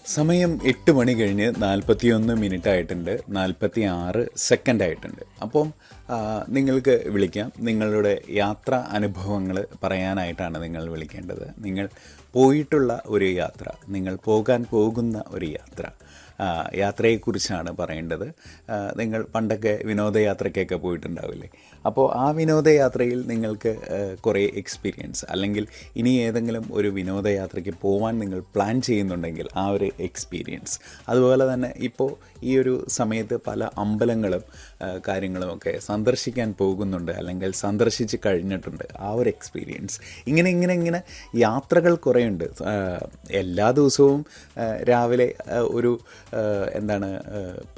സമയം എട്ട് മണി കഴിഞ്ഞ് നാൽപ്പത്തിയൊന്ന് മിനിറ്റ് ആയിട്ടുണ്ട് നാൽപ്പത്തി ആറ് സെക്കൻഡ് ആയിട്ടുണ്ട് അപ്പം ആ, നിങ്ങൾക്ക് വിളിക്കാം നിങ്ങളുടെ യാത്രാ അനുഭവങ്ങൾ പറയാനായിട്ടാണ് നിങ്ങൾ വിളിക്കേണ്ടത് നിങ്ങൾ പോയിട്ടുള്ള ഒരു യാത്ര നിങ്ങൾ പോകാൻ പോകുന്ന ഒരു യാത്ര ആ, യാത്രയെക്കുറിച്ചാണ് പറയേണ്ടത് ആ, നിങ്ങൾ പണ്ടൊക്കെ വിനോദയാത്രയ്ക്കൊക്കെ പോയിട്ടുണ്ടാവില്ലേ അപ്പോൾ ആ വിനോദയാത്രയിൽ നിങ്ങൾക്ക് ആ, കുറേ എക്സ്പീരിയൻസ് അല്ലെങ്കിൽ ഇനി ഏതെങ്കിലും ഒരു വിനോദയാത്രയ്ക്ക് പോകാൻ നിങ്ങൾ പ്ലാൻ ചെയ്യുന്നുണ്ടെങ്കിൽ ആ ഒരു എക്സ്പീരിയൻസ് അതുപോലെ തന്നെ ഇപ്പോൾ ഈ ഒരു സമയത്ത് പല അമ്പലങ്ങളും ആ, കാര്യങ്ങളുമൊക്കെ സന്ദർശിക്കാൻ പോകുന്നുണ്ട് അല്ലെങ്കിൽ സന്ദർശിച്ച് കഴിഞ്ഞിട്ടുണ്ട് ആ ഒരു എക്സ്പീരിയൻസ് ഇങ്ങനെ ഇങ്ങനെ ഇങ്ങനെ യാത്രകൾ കുറേയുണ്ട് ആ, എല്ലാ ദിവസവും ആ, രാവിലെ ആ, ഒരു ആ, എന്താണ് ആ,